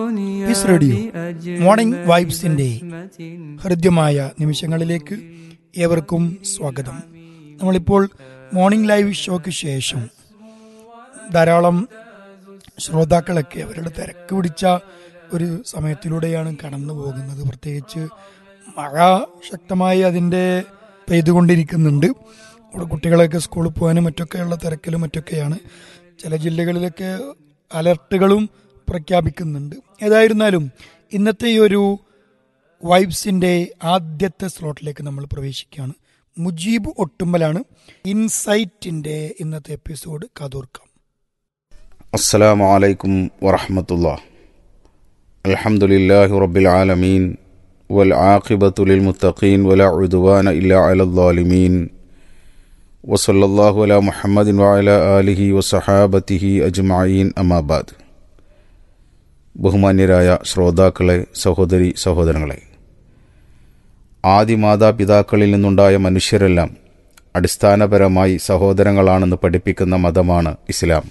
piece radio morning വൈബ്സിന്റെ ഹൃദ്യമായ നിമിഷങ്ങളിലേക്ക് ഏവർക്കും സ്വാഗതം നമ്മളിപ്പോൾ മോർണിംഗ് ലൈവ് ഷോയ്ക്ക് ശേഷം ധാരാളം ശ്രോതാക്കളൊക്കെ അവരുടെ തിരക്ക് പിടിച്ച ഒരു സമയത്തിലൂടെയാണ് കടന്നു പോകുന്നത് പ്രത്യേകിച്ച് മഴ ശക്തമായി അതിൻ്റെ പെയ്തുകൊണ്ടിരിക്കുന്നുണ്ട് അവിടെ കുട്ടികളൊക്കെ സ്കൂളിൽ പോകാനും മറ്റൊക്കെയുള്ള തിരക്കിലും മറ്റൊക്കെയാണ് ചില ജില്ലകളിലൊക്കെ അലർട്ടുകളും പ്രഖ്യാപിക്കുന്നുണ്ട് ഏതായിരുന്നാലും ഇന്നത്തെ ഈ ഒരു വൈബ്സിന്റെ ആദ്യത്തെ സ്ലോട്ടിലേക്ക് നമ്മൾ പ്രവേശിക്കുകയാണ് മുജീബ് ഒട്ടുമ്പലാണ് ഇൻസൈറ്റിന്റെ ഇന്നത്തെ എപ്പിസോഡ് കാതോർക്കാം السلام عليكم ورحمة الله الحمد لله رب العالمين والعاقبة للمتقين ولا عدوان إلا على الظالمين وصلى الله على محمد وعلى آله وصحابته أجمعين أما بعد ബഹുമാന്യരായ ശ്രോതാക്കളെ സഹോദരി സഹോദരങ്ങളെ ആദി മാതാപിതാക്കളിൽ നിന്നുണ്ടായ മനുഷ്യരെല്ലാം അടിസ്ഥാനപരമായി സഹോദരങ്ങളാണെന്ന് പഠിപ്പിക്കുന്ന മതമാണ് ഇസ്ലാം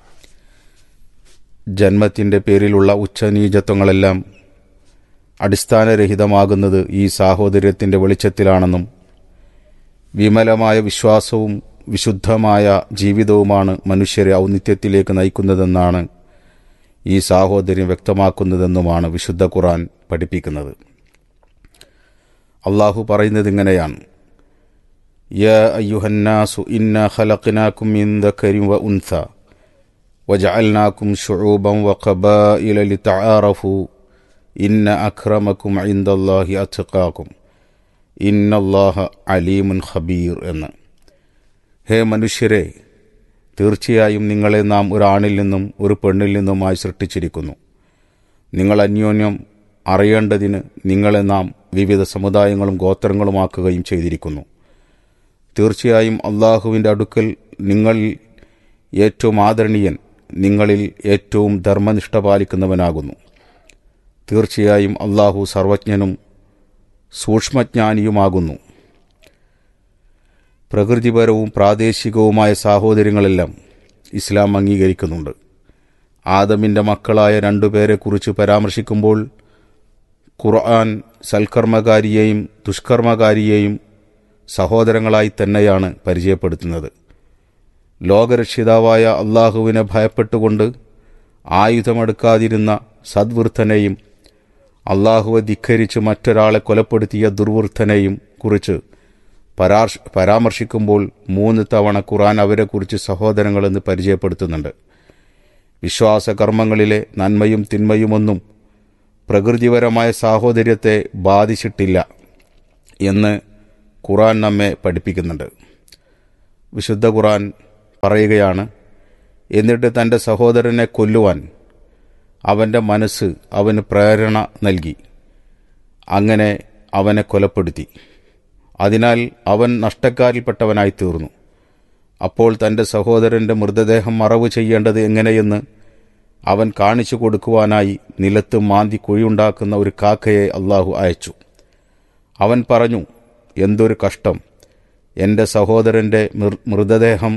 ജന്മത്തിൻ്റെ പേരിലുള്ള ഉച്ചനീചത്വങ്ങളെല്ലാം അടിസ്ഥാനരഹിതമാകുന്നത് ഈ സാഹോദര്യത്തിൻ്റെ വെളിച്ചത്തിലാണെന്നും വിമലമായ വിശ്വാസവും വിശുദ്ധമായ ജീവിതവുമാണ് മനുഷ്യരെ ഔന്നിത്യത്തിലേക്ക് നയിക്കുന്നതെന്നാണ് ഈ സാഹോദര്യം വ്യക്തമാക്കുന്നതെന്നുമാണ് വിശുദ്ധ ഖുറാൻ പഠിപ്പിക്കുന്നത് അള്ളാഹു പറയുന്നത് ഇങ്ങനെയാണ് യ അയ്യുഹന്നാസു ഇന്ന ഖലഖ്നാകും മിൻ ദക്കരിൻ വ ഉൻസ وجعلناكم شعوبا وقبائل لتعارفوا إن أكرمكم عند الله أتقاكم إن الله عليم خبير എന്ന് ഹേ മനുഷ്യരെ തീർച്ചയായും നിങ്ങളെ നാം ഒരാണിൽ നിന്നും ഒരു പെണ്ണിൽ നിന്നുമായി സൃഷ്ടിച്ചിരിക്കുന്നു നിങ്ങൾ അന്യോന്യം അറിയേണ്ടതിന് നിങ്ങളെ നാം വിവിധ സമുദായങ്ങളും ഗോത്രങ്ങളുമാക്കുകയും ചെയ്തിരിക്കുന്നു തീർച്ചയായും അള്ളാഹുവിൻ്റെ അടുക്കൽ നിങ്ങളിൽ ഏറ്റവും ആദരണീയൻ നിങ്ങളിൽ ഏറ്റവും ധർമ്മനിഷ്ഠ പാലിക്കുന്നവനാകുന്നു തീർച്ചയായും അള്ളാഹു സർവജ്ഞനും സൂക്ഷ്മജ്ഞാനിയുമാകുന്നു പ്രകൃതിപരവും പ്രാദേശികവുമായ സാഹോദര്യങ്ങളെല്ലാം ഇസ്ലാം അംഗീകരിക്കുന്നുണ്ട് ആദമിൻ്റെ മക്കളായ രണ്ടുപേരെക്കുറിച്ച് പരാമർശിക്കുമ്പോൾ ഖുർആൻ സൽക്കർമ്മകാരിയെയും ദുഷ്കർമ്മകാരിയെയും സഹോദരങ്ങളായി തന്നെയാണ് പരിചയപ്പെടുത്തുന്നത് ലോകരക്ഷിതാവായ അള്ളാഹുവിനെ ഭയപ്പെട്ടുകൊണ്ട് ആയുധമെടുക്കാതിരുന്ന സദ്വൃദ്ധനെയും അള്ളാഹുവെ ധിക്കരിച്ച് മറ്റൊരാളെ കൊലപ്പെടുത്തിയ ദുർവൃദ്ധനെയും കുറിച്ച് പരാർശ പരാമർശിക്കുമ്പോൾ മൂന്ന് തവണ ഖുറാൻ അവരെക്കുറിച്ച് സഹോദരങ്ങളെന്ന് പരിചയപ്പെടുത്തുന്നുണ്ട് വിശ്വാസകർമ്മങ്ങളിലെ നന്മയും തിന്മയുമൊന്നും പ്രകൃതിപരമായ സാഹോദര്യത്തെ ബാധിച്ചിട്ടില്ല എന്ന് ഖുറാൻ നമ്മെ പഠിപ്പിക്കുന്നുണ്ട് വിശുദ്ധ ഖുറാൻ പറയുകയാണ് എന്നിട്ട് തൻ്റെ സഹോദരനെ കൊല്ലുവാൻ അവൻ്റെ മനസ്സ് അവന് പ്രേരണ നൽകി അങ്ങനെ അവനെ കൊലപ്പെടുത്തി അതിനാൽ അവൻ നഷ്ടക്കാരിൽപ്പെട്ടവനായി തീർന്നു അപ്പോൾ തൻ്റെ സഹോദരൻ്റെ മൃതദേഹം മറവ് ചെയ്യേണ്ടത് എങ്ങനെയെന്ന് അവൻ കാണിച്ചു കൊടുക്കുവാനായി നിലത്ത് മാന്തി കുഴിയുണ്ടാക്കുന്ന ഒരു കാക്കയെ അള്ളാഹു അയച്ചു അവൻ പറഞ്ഞു എന്തൊരു കഷ്ടം എൻ്റെ സഹോദരൻ്റെ മൃതദേഹം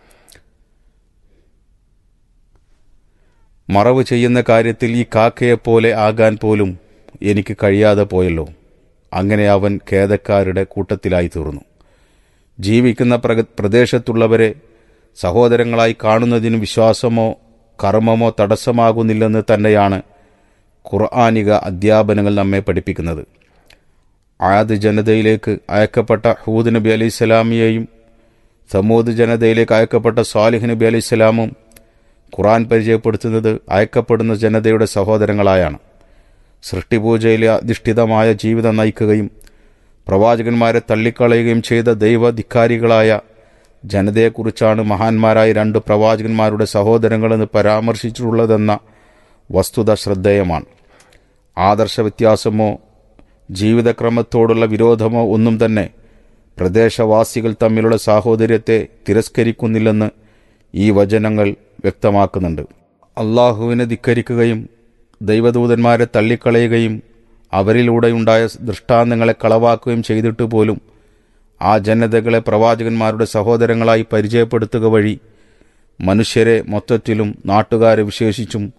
മറവ് ചെയ്യുന്ന കാര്യത്തിൽ ഈ കാക്കയെപ്പോലെ ആകാൻ പോലും എനിക്ക് കഴിയാതെ പോയല്ലോ അങ്ങനെ അവൻ ഖേദക്കാരുടെ കൂട്ടത്തിലായി തീർന്നു ജീവിക്കുന്ന പ്രദേശത്തുള്ളവരെ സഹോദരങ്ങളായി കാണുന്നതിന് വിശ്വാസമോ കർമ്മമോ തടസ്സമാകുന്നില്ലെന്ന് തന്നെയാണ് ഖുർആാനിക അധ്യാപനങ്ങൾ നമ്മെ പഠിപ്പിക്കുന്നത് ആദ് ജനതയിലേക്ക് അയക്കപ്പെട്ട ഹൂദ് നബി അലൈഹി സ്വലാമിയെയും സമൂദ് ജനതയിലേക്ക് അയക്കപ്പെട്ട സാലിഹ് നബി അലൈഹി സ്വലാമും ഖുറാൻ പരിചയപ്പെടുത്തുന്നത് അയക്കപ്പെടുന്ന ജനതയുടെ സഹോദരങ്ങളായാണ് സൃഷ്ടിപൂജയിൽ അധിഷ്ഠിതമായ ജീവിതം നയിക്കുകയും പ്രവാചകന്മാരെ തള്ളിക്കളയുകയും ചെയ്ത ദൈവധിക്കാരികളായ ജനതയെക്കുറിച്ചാണ് മഹാന്മാരായ രണ്ട് പ്രവാചകന്മാരുടെ സഹോദരങ്ങളെന്ന് പരാമർശിച്ചിട്ടുള്ളതെന്ന വസ്തുത ശ്രദ്ധേയമാണ് ആദർശ വ്യത്യാസമോ ജീവിതക്രമത്തോടുള്ള വിരോധമോ ഒന്നും തന്നെ പ്രദേശവാസികൾ തമ്മിലുള്ള സാഹോദര്യത്തെ തിരസ്കരിക്കുന്നില്ലെന്ന് ഈ വചനങ്ങൾ വ്യക്തമാക്കുന്നുണ്ട് അള്ളാഹുവിനെ ധിക്കരിക്കുകയും ദൈവദൂതന്മാരെ തള്ളിക്കളയുകയും അവരിലൂടെയുണ്ടായ ദൃഷ്ടാന്തങ്ങളെ കളവാക്കുകയും ചെയ്തിട്ട് പോലും ആ ജനതകളെ പ്രവാചകന്മാരുടെ സഹോദരങ്ങളായി പരിചയപ്പെടുത്തുക വഴി മനുഷ്യരെ മൊത്തത്തിലും നാട്ടുകാരെ വിശേഷിച്ചും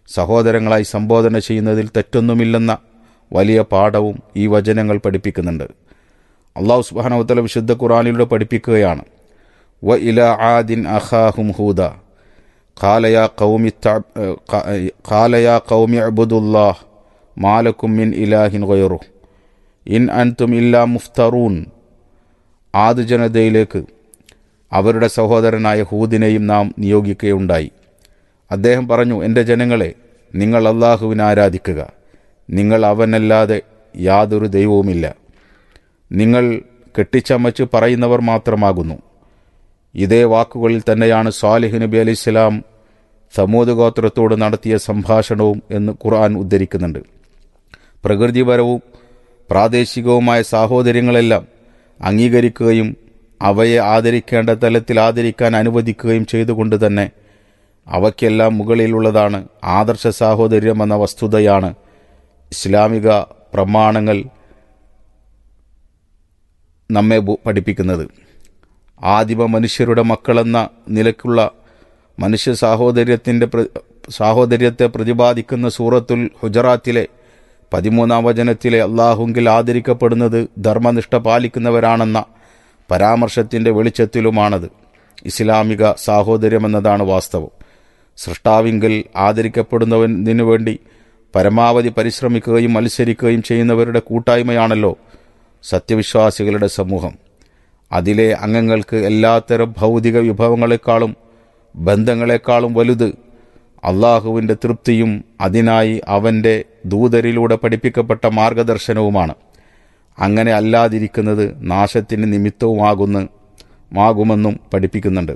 സഹോദരങ്ങളായി സംബോധന ചെയ്യുന്നതിൽ തെറ്റൊന്നുമില്ലെന്ന വലിയ പാഠവും ഈ വചനങ്ങൾ പഠിപ്പിക്കുന്നുണ്ട് അള്ളാഹു സുബാനവത്തല വിശുദ്ധ ഖുറാനിലൂടെ പഠിപ്പിക്കുകയാണ് വ ഇല ആദിൻ അഖാഹും ഹൂദ ഖാലയാ കൗമി ഖാലയാ കൗമി അബുദുല്ലാഹ് മാലക്കും മിൻ ഇലാഹിൻ ഗൈറു ഇൻ അൻതും ഇല്ലാ മുഫ്തറൂൻ ആദ് ജനതയിലേക്ക് അവരുടെ സഹോദരനായ ഹൂദിനെയും നാം നിയോഗിക്കുകയുണ്ടായി അദ്ദേഹം പറഞ്ഞു എൻ്റെ ജനങ്ങളെ നിങ്ങൾ അള്ളാഹുവിനെ ആരാധിക്കുക നിങ്ങൾ അവനല്ലാതെ യാതൊരു ദൈവവുമില്ല നിങ്ങൾ കെട്ടിച്ചമച്ച് പറയുന്നവർ മാത്രമാകുന്നു ഇതേ വാക്കുകളിൽ തന്നെയാണ് സാലിഹ് നബി അലി ഇസ്ലാം സമൂത് ഗോത്രത്തോട് നടത്തിയ സംഭാഷണവും എന്ന് ഖുർആൻ ഉദ്ധരിക്കുന്നുണ്ട് പ്രകൃതിപരവും പ്രാദേശികവുമായ സാഹോദര്യങ്ങളെല്ലാം അംഗീകരിക്കുകയും അവയെ ആദരിക്കേണ്ട തലത്തിൽ ആദരിക്കാൻ അനുവദിക്കുകയും ചെയ്തുകൊണ്ട് തന്നെ അവയ്ക്കെല്ലാം മുകളിലുള്ളതാണ് ആദർശ സാഹോദര്യം എന്ന വസ്തുതയാണ് ഇസ്ലാമിക പ്രമാണങ്ങൾ നമ്മെ പഠിപ്പിക്കുന്നത് ആദിമ മനുഷ്യരുടെ മക്കളെന്ന നിലയ്ക്കുള്ള മനുഷ്യ സാഹോദര്യത്തിൻ്റെ സാഹോദര്യത്തെ പ്രതിപാദിക്കുന്ന സൂറത്തുൽ ഹുജറാത്തിലെ പതിമൂന്നാം വചനത്തിലെ അള്ളാഹുങ്കിൽ ആദരിക്കപ്പെടുന്നത് ധർമ്മനിഷ്ഠ പാലിക്കുന്നവരാണെന്ന പരാമർശത്തിൻ്റെ വെളിച്ചത്തിലുമാണത് ഇസ്ലാമിക സാഹോദര്യമെന്നതാണ് വാസ്തവം സൃഷ്ടാവിങ്കിൽ ആദരിക്കപ്പെടുന്നതിനു വേണ്ടി പരമാവധി പരിശ്രമിക്കുകയും മത്സരിക്കുകയും ചെയ്യുന്നവരുടെ കൂട്ടായ്മയാണല്ലോ സത്യവിശ്വാസികളുടെ സമൂഹം അതിലെ അംഗങ്ങൾക്ക് എല്ലാത്തരം ഭൗതിക വിഭവങ്ങളെക്കാളും ബന്ധങ്ങളെക്കാളും വലുത് അള്ളാഹുവിൻ്റെ തൃപ്തിയും അതിനായി അവൻ്റെ ദൂതരിലൂടെ പഠിപ്പിക്കപ്പെട്ട മാർഗദർശനവുമാണ് അങ്ങനെ അല്ലാതിരിക്കുന്നത് നാശത്തിന് നിമിത്തവുമാകുന്നു മാകുമെന്നും പഠിപ്പിക്കുന്നുണ്ട്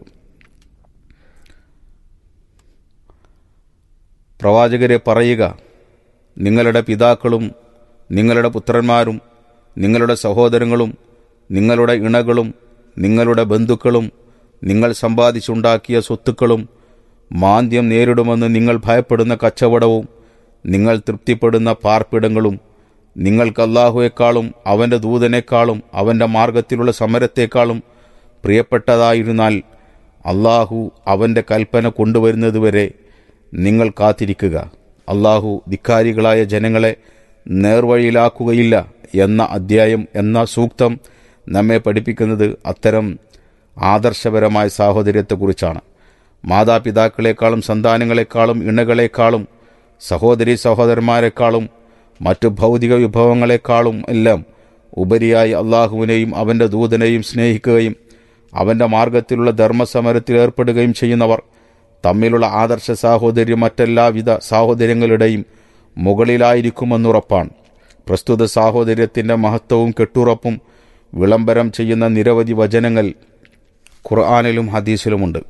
പ്രവാചകരെ പറയുക നിങ്ങളുടെ പിതാക്കളും നിങ്ങളുടെ പുത്രന്മാരും നിങ്ങളുടെ സഹോദരങ്ങളും നിങ്ങളുടെ ഇണകളും നിങ്ങളുടെ ബന്ധുക്കളും നിങ്ങൾ സമ്പാദിച്ചുണ്ടാക്കിയ സ്വത്തുക്കളും മാന്ദ്യം നേരിടുമെന്ന് നിങ്ങൾ ഭയപ്പെടുന്ന കച്ചവടവും നിങ്ങൾ തൃപ്തിപ്പെടുന്ന പാർപ്പിടങ്ങളും നിങ്ങൾക്ക് അള്ളാഹുവേക്കാളും അവൻ്റെ ദൂതനേക്കാളും അവൻ്റെ മാർഗത്തിലുള്ള സമരത്തേക്കാളും പ്രിയപ്പെട്ടതായിരുന്നാൽ അള്ളാഹു അവൻ്റെ കൽപ്പന കൊണ്ടുവരുന്നതുവരെ നിങ്ങൾ കാത്തിരിക്കുക അള്ളാഹു ധിക്കാരികളായ ജനങ്ങളെ നേർവഴിയിലാക്കുകയില്ല എന്ന അധ്യായം എന്ന സൂക്തം നമ്മെ പഠിപ്പിക്കുന്നത് അത്തരം ആദർശപരമായ സാഹോദര്യത്തെക്കുറിച്ചാണ് മാതാപിതാക്കളെക്കാളും സന്താനങ്ങളെക്കാളും ഇണകളെക്കാളും സഹോദരി സഹോദരന്മാരെക്കാളും മറ്റു ഭൗതിക വിഭവങ്ങളെക്കാളും എല്ലാം ഉപരിയായി അള്ളാഹുവിനെയും അവൻ്റെ ദൂതനെയും സ്നേഹിക്കുകയും അവൻ്റെ മാർഗത്തിലുള്ള ധർമ്മസമരത്തിൽ ഏർപ്പെടുകയും ചെയ്യുന്നവർ തമ്മിലുള്ള ആദർശ സാഹോദര്യം മറ്റെല്ലാവിധ സാഹോദര്യങ്ങളുടെയും മുകളിലായിരിക്കുമെന്നുറപ്പാണ് പ്രസ്തുത സാഹോദര്യത്തിൻ്റെ മഹത്വവും കെട്ടുറപ്പും വിളംബരം ചെയ്യുന്ന നിരവധി വചനങ്ങൾ ഖുർആാനിലും ഹദീസിലുമുണ്ട്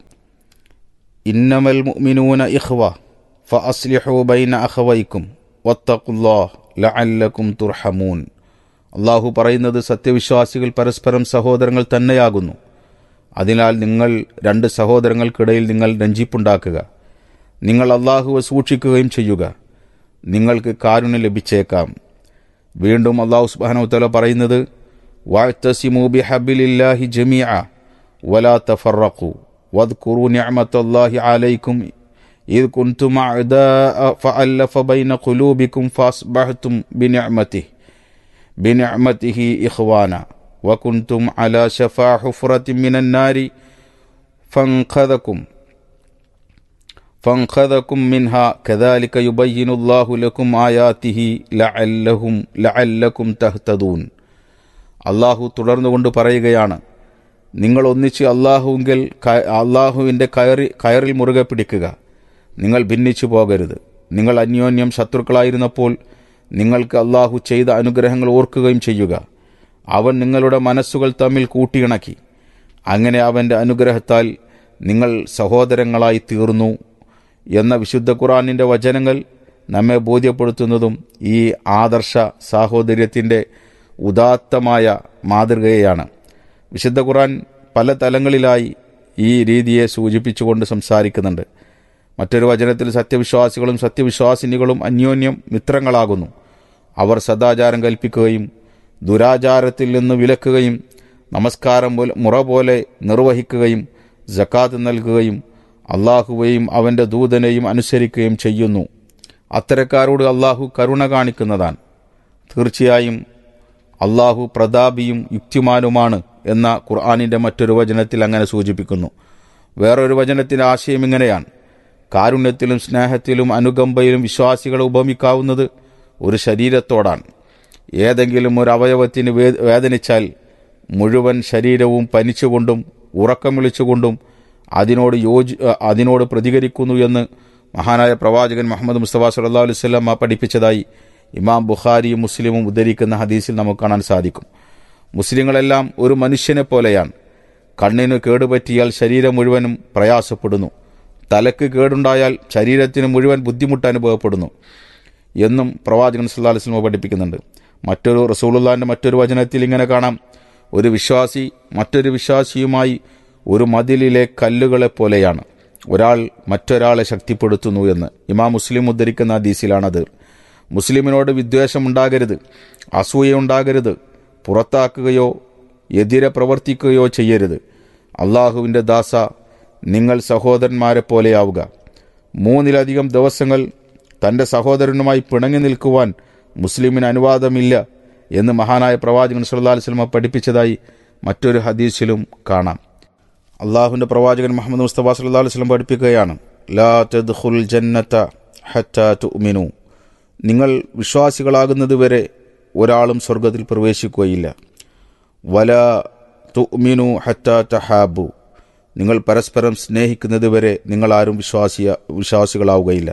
ഇന്നമൽ മുഅ്മിനൂന ഇഖ്വ ഫഅസ്ലിഹു ബൈന അഖവൈക്കും വത്തഖുല്ലാഹ് ലഅല്ലക്കും തുർഹമൂൻ അള്ളാഹു പറയുന്നത് സത്യവിശ്വാസികൾ പരസ്പരം സഹോദരങ്ങൾ തന്നെയാകുന്നു അതിനാൽ നിങ്ങൾ രണ്ട് സഹോദരങ്ങൾക്കിടയിൽ നിങ്ങൾ രഞ്ജിപ്പുണ്ടാക്കുക നിങ്ങൾ അള്ളാഹുവെ സൂക്ഷിക്കുകയും ചെയ്യുക നിങ്ങൾക്ക് കാരുണ്യം ലഭിച്ചേക്കാം വീണ്ടും അള്ളാഹു സുബാനോത്തല പറയുന്നത് വാഴ്ത്തസിമു ബിഹബിലില്ലാഹി ജമിഅ വലാ തഫറഖു واذكروا نعمة الله عليكم إذ كنتم أعداء فألف بين قلوبكم فأصبحتم بنعمته بنعمته إخوانا وكنتم على شفا حفرة من النار فانقذكم فانقذكم منها كذلك يبين الله لكم آياته لعلهم لعلكم تهتدون അള്ളാഹു തുടർന്നുകൊണ്ട് പറയുകയാണ് നിങ്ങൾ ഒന്നിച്ച് അള്ളാഹുവിൽ അള്ളാഹുവിൻ്റെ കയറി കയറിൽ മുറുകെ പിടിക്കുക നിങ്ങൾ ഭിന്നിച്ചു പോകരുത് നിങ്ങൾ അന്യോന്യം ശത്രുക്കളായിരുന്നപ്പോൾ നിങ്ങൾക്ക് അള്ളാഹു ചെയ്ത അനുഗ്രഹങ്ങൾ ഓർക്കുകയും ചെയ്യുക അവൻ നിങ്ങളുടെ മനസ്സുകൾ തമ്മിൽ കൂട്ടിയിണക്കി അങ്ങനെ അവൻ്റെ അനുഗ്രഹത്താൽ നിങ്ങൾ സഹോദരങ്ങളായി തീർന്നു എന്ന വിശുദ്ധ ഖുറാനിൻ്റെ വചനങ്ങൾ നമ്മെ ബോധ്യപ്പെടുത്തുന്നതും ഈ ആദർശ സാഹോദര്യത്തിൻ്റെ ഉദാത്തമായ മാതൃകയാണ് വിശുദ്ധ ഖുറാൻ പല തലങ്ങളിലായി ഈ രീതിയെ സൂചിപ്പിച്ചുകൊണ്ട് സംസാരിക്കുന്നുണ്ട് മറ്റൊരു വചനത്തിൽ സത്യവിശ്വാസികളും സത്യവിശ്വാസിനികളും അന്യോന്യം മിത്രങ്ങളാകുന്നു അവർ സദാചാരം കൽപ്പിക്കുകയും ദുരാചാരത്തിൽ നിന്ന് വിലക്കുകയും നമസ്കാരം മുറ പോലെ നിർവഹിക്കുകയും ജക്കാത്ത് നൽകുകയും അള്ളാഹുവെയും അവൻ്റെ ദൂതനെയും അനുസരിക്കുകയും ചെയ്യുന്നു അത്തരക്കാരോട് അള്ളാഹു കരുണ കാണിക്കുന്നതാണ് തീർച്ചയായും അള്ളാഹു പ്രതാപിയും യുക്തിമാനുമാണ് എന്ന ഖുർആാനിൻ്റെ മറ്റൊരു വചനത്തിൽ അങ്ങനെ സൂചിപ്പിക്കുന്നു വേറൊരു വചനത്തിൻ്റെ ആശയം ഇങ്ങനെയാണ് കാരുണ്യത്തിലും സ്നേഹത്തിലും അനുകമ്പയിലും വിശ്വാസികളെ ഉപമിക്കാവുന്നത് ഒരു ശരീരത്തോടാണ് ഏതെങ്കിലും ഒരു അവയവത്തിന് വേ വേദനിച്ചാൽ മുഴുവൻ ശരീരവും പനിച്ചുകൊണ്ടും ഉറക്കം വിളിച്ചുകൊണ്ടും അതിനോട് യോജി അതിനോട് പ്രതികരിക്കുന്നു എന്ന് മഹാനായ പ്രവാചകൻ മുഹമ്മദ് മുസ്തഫ സല്ലാ അലുവല്ലമ്മ പഠിപ്പിച്ചതായി ഇമാം ബുഖാരിയും മുസ്ലിമും ഉദ്ധരിക്കുന്ന ഹദീസിൽ നമുക്ക് കാണാൻ സാധിക്കും മുസ്ലിങ്ങളെല്ലാം ഒരു മനുഷ്യനെ പോലെയാണ് കണ്ണിന് കേടുപറ്റിയാൽ ശരീരം മുഴുവനും പ്രയാസപ്പെടുന്നു തലക്ക് കേടുണ്ടായാൽ ശരീരത്തിന് മുഴുവൻ ബുദ്ധിമുട്ട് അനുഭവപ്പെടുന്നു എന്നും പ്രവാചകൻ സല്ലാ അലുസ്ലമ പഠിപ്പിക്കുന്നുണ്ട് മറ്റൊരു റസൂലുള്ളാന്റെ മറ്റൊരു വചനത്തിൽ ഇങ്ങനെ കാണാം ഒരു വിശ്വാസി മറ്റൊരു വിശ്വാസിയുമായി ഒരു മതിലിലെ കല്ലുകളെ പോലെയാണ് ഒരാൾ മറ്റൊരാളെ ശക്തിപ്പെടുത്തുന്നു എന്ന് ഇമാം മുസ്ലിം ഉദ്ധരിക്കുന്ന ഹദീസിലാണത് മുസ്ലിമിനോട് വിദ്വേഷമുണ്ടാകരുത് അസൂയയുണ്ടാകരുത് പുറത്താക്കുകയോ എതിരെ പ്രവർത്തിക്കുകയോ ചെയ്യരുത് അള്ളാഹുവിൻ്റെ ദാസ നിങ്ങൾ സഹോദരന്മാരെ പോലെയാവുക മൂന്നിലധികം ദിവസങ്ങൾ തൻ്റെ സഹോദരനുമായി പിണങ്ങി നിൽക്കുവാൻ മുസ്ലിമിന് അനുവാദമില്ല എന്ന് മഹാനായ പ്രവാചകൻ സല്ലാ വസ്ലമ പഠിപ്പിച്ചതായി മറ്റൊരു ഹദീസിലും കാണാം അള്ളാഹുവിൻ്റെ പ്രവാചകൻ മുഹമ്മദ് മുസ്തഫ സല്ലാ വസ്ലം പഠിപ്പിക്കുകയാണ് ലാ തദ്ഖുൽ ജന്നത്ത ഹത്ത തുമിനു നിങ്ങൾ വിശ്വാസികളാകുന്നത് വരെ ഒരാളും സ്വർഗത്തിൽ പ്രവേശിക്കുകയില്ല വല തുമിനു ഹത്ത തഹാബു നിങ്ങൾ പരസ്പരം സ്നേഹിക്കുന്നത് വരെ നിങ്ങൾ ആരും വിശ്വാസിയ വിശ്വാസികളാവുകയില്ല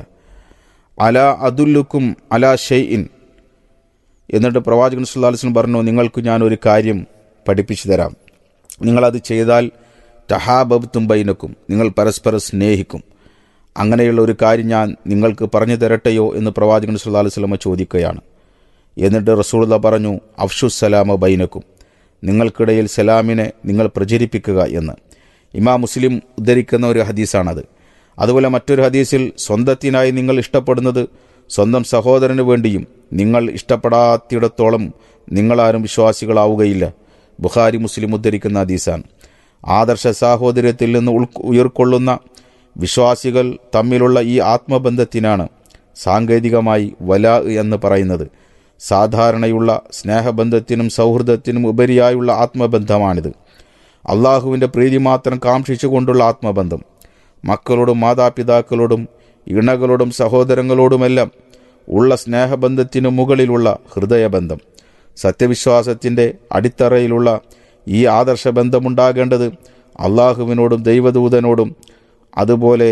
അല അതുല്ലുക്കും അല ഷെയ്ഇൻ എന്നിട്ട് പ്രവാചകൻ സുല്ലാസ്ലം പറഞ്ഞു നിങ്ങൾക്ക് ഞാൻ ഒരു കാര്യം പഠിപ്പിച്ചു തരാം നിങ്ങളത് ചെയ്താൽ ടഹാബബ് തുമ്പൈനക്കും നിങ്ങൾ പരസ്പരം സ്നേഹിക്കും അങ്ങനെയുള്ള ഒരു കാര്യം ഞാൻ നിങ്ങൾക്ക് പറഞ്ഞു തരട്ടെയോ എന്ന് പ്രവാചകൻ സുല്ലാ വസ്ലമ ചോദിക്കുകയാണ് എന്നിട്ട് റസൂള്ള പറഞ്ഞു അഫ്ഷുസലാമ ബൈനക്കും നിങ്ങൾക്കിടയിൽ സലാമിനെ നിങ്ങൾ പ്രചരിപ്പിക്കുക എന്ന് ഇമാം മുസ്ലിം ഉദ്ധരിക്കുന്ന ഒരു ഹദീസാണത് അതുപോലെ മറ്റൊരു ഹദീസിൽ സ്വന്തത്തിനായി നിങ്ങൾ ഇഷ്ടപ്പെടുന്നത് സ്വന്തം സഹോദരന് വേണ്ടിയും നിങ്ങൾ ഇഷ്ടപ്പെടാത്തിടത്തോളം നിങ്ങളാരും വിശ്വാസികളാവുകയില്ല ബുഖാരി മുസ്ലിം ഉദ്ധരിക്കുന്ന ഹദീസാണ് ആദർശ സാഹോദര്യത്തിൽ നിന്ന് ഉൾ ഉയർക്കൊള്ളുന്ന വിശ്വാസികൾ തമ്മിലുള്ള ഈ ആത്മബന്ധത്തിനാണ് സാങ്കേതികമായി വല എന്ന് പറയുന്നത് സാധാരണയുള്ള സ്നേഹബന്ധത്തിനും സൗഹൃദത്തിനും ഉപരിയായുള്ള ആത്മബന്ധമാണിത് അള്ളാഹുവിൻ്റെ പ്രീതി മാത്രം കാക്ഷിച്ചുകൊണ്ടുള്ള ആത്മബന്ധം മക്കളോടും മാതാപിതാക്കളോടും ഇണകളോടും സഹോദരങ്ങളോടുമെല്ലാം ഉള്ള സ്നേഹബന്ധത്തിനു മുകളിലുള്ള ഹൃദയബന്ധം സത്യവിശ്വാസത്തിൻ്റെ അടിത്തറയിലുള്ള ഈ ആദർശബന്ധമുണ്ടാകേണ്ടത് അള്ളാഹുവിനോടും ദൈവദൂതനോടും അതുപോലെ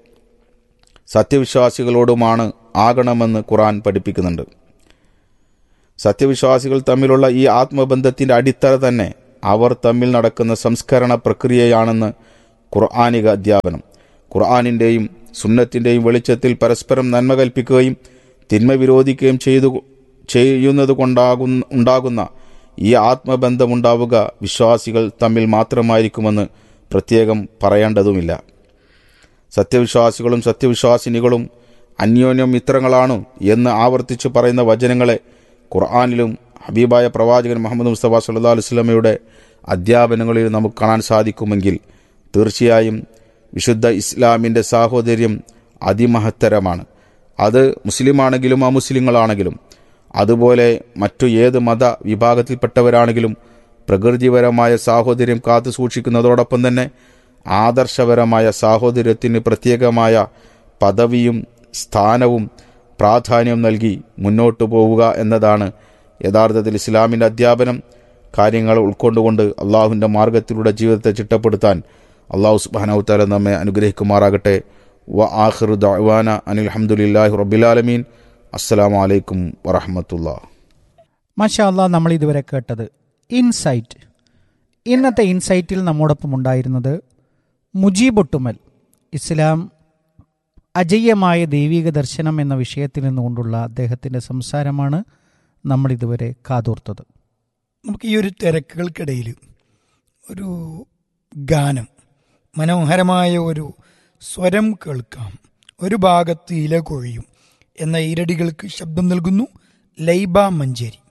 സത്യവിശ്വാസികളോടുമാണ് ആകണമെന്ന് ഖുറാൻ പഠിപ്പിക്കുന്നുണ്ട് സത്യവിശ്വാസികൾ തമ്മിലുള്ള ഈ ആത്മബന്ധത്തിൻ്റെ അടിത്തറ തന്നെ അവർ തമ്മിൽ നടക്കുന്ന സംസ്കരണ പ്രക്രിയയാണെന്ന് ഖുർആാനിക അധ്യാപനം ഖുർആാനിൻ്റെയും സുന്നത്തിൻ്റെയും വെളിച്ചത്തിൽ പരസ്പരം നന്മ കൽപ്പിക്കുകയും തിന്മ വിരോധിക്കുകയും ചെയ്തു ചെയ്യുന്നത് കൊണ്ടാകുന്ന ഉണ്ടാകുന്ന ഈ ആത്മബന്ധമുണ്ടാവുക വിശ്വാസികൾ തമ്മിൽ മാത്രമായിരിക്കുമെന്ന് പ്രത്യേകം പറയേണ്ടതുമില്ല സത്യവിശ്വാസികളും സത്യവിശ്വാസിനികളും അന്യോന്യം മിത്രങ്ങളാണ് എന്ന് ആവർത്തിച്ചു പറയുന്ന വചനങ്ങളെ ഖുർആാനിലും ഹബീബായ പ്രവാചകൻ മുഹമ്മദ് മുസ്തഫ സല്ലാ അലുസ്ലമയുടെ അധ്യാപനങ്ങളിൽ നമുക്ക് കാണാൻ സാധിക്കുമെങ്കിൽ തീർച്ചയായും വിശുദ്ധ ഇസ്ലാമിൻ്റെ സാഹോദര്യം അതിമഹത്തരമാണ് അത് മുസ്ലിമാണെങ്കിലും അമുസ്ലിങ്ങളാണെങ്കിലും അതുപോലെ മറ്റു ഏത് മത വിഭാഗത്തിൽപ്പെട്ടവരാണെങ്കിലും പ്രകൃതിപരമായ സാഹോദര്യം കാത്തു സൂക്ഷിക്കുന്നതോടൊപ്പം തന്നെ ആദർശപരമായ സാഹോദര്യത്തിന് പ്രത്യേകമായ പദവിയും സ്ഥാനവും പ്രാധാന്യം നൽകി മുന്നോട്ടു പോവുക എന്നതാണ് യഥാർത്ഥത്തിൽ ഇസ്ലാമിൻ്റെ അധ്യാപനം കാര്യങ്ങൾ ഉൾക്കൊണ്ടുകൊണ്ട് അള്ളാഹുവിൻ്റെ മാർഗത്തിലൂടെ ജീവിതത്തെ ചിട്ടപ്പെടുത്താൻ അള്ളാഹു സുബാനവുത്താല നമ്മെ അനുഗ്രഹിക്കുമാറാകട്ടെ വ ആഖിർ ദഅ്വാന അനിൽ അഹമ്മദില്ലാഹി റബ്ബിലാലമീൻ അസ്സലാമു അലൈക്കും വറഹമത്തുള്ള മാഷാ അല്ലാ നമ്മൾ ഇതുവരെ കേട്ടത് ഇൻസൈറ്റ് ഇന്നത്തെ ഇൻസൈറ്റിൽ നമ്മോടൊപ്പം ഉണ്ടായിരുന്നത് മുജീബൊട്ടുമൽ ഇസ്ലാം അജയ്യമായ ദൈവിക ദർശനം എന്ന വിഷയത്തിൽ നിന്നുകൊണ്ടുള്ള അദ്ദേഹത്തിൻ്റെ സംസാരമാണ് നമ്മൾ ഇതുവരെ കാതോർത്തത് നമുക്ക് ഈ ഒരു തിരക്കുകൾക്കിടയിൽ ഒരു ഗാനം മനോഹരമായ ഒരു സ്വരം കേൾക്കാം ഒരു ഭാഗത്ത് ഇല കൊഴിയും എന്ന ഈരടികൾക്ക് ശബ്ദം നൽകുന്നു ലൈബ മഞ്ചേരി